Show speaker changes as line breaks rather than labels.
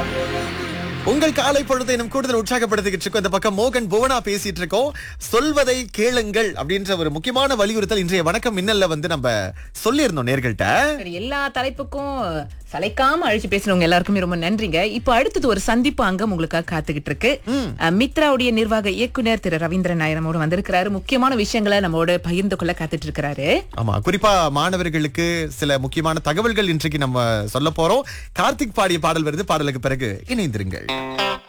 உங்கள் காலை பொழுதை இன்னும் கூடுதல் உற்சாகப்படுத்திக்கிட்டு இருக்கோம் இந்த பக்கம் மோகன் புவனா பேசிட்டு இருக்கோம் சொல்வதை கேளுங்கள் அப்படின்ற ஒரு முக்கியமான வலியுறுத்தல் இன்றைய வணக்கம் மின்னல்ல வந்து நம்ம சொல்லியிருந்தோம் நேர்கள்ட்ட
சரி எல்லா தலைப்புக்கும் சளைக்காம அழிச்சு பேசுறவங்க எல்லாருக்குமே ரொம்ப நன்றிங்க இப்போ அடுத்தது ஒரு சந்திப்பு அங்கம் உங்களுக்காக காத்துக்கிட்டு இருக்கு அஹ், மித்ராவுடைய நிர்வாக இயக்குனர் திரு ரவீந்திரன் நாயர் நம்மோட வந்திருக்கிறாரு முக்கியமான விஷயங்களை நம்மோட பகிர்ந்து கொள்ள காத்துட்டு இருக்கிறாரு
ஆமா குறிப்பா மாணவர்களுக்கு சில முக்கியமான தகவல்கள் இன்றைக்கு நம்ம சொல்ல போறோம் கார்த்திக் பாடிய பாடல் வருது பாடலுக்கு பிறகு இணைந்திருங்கள்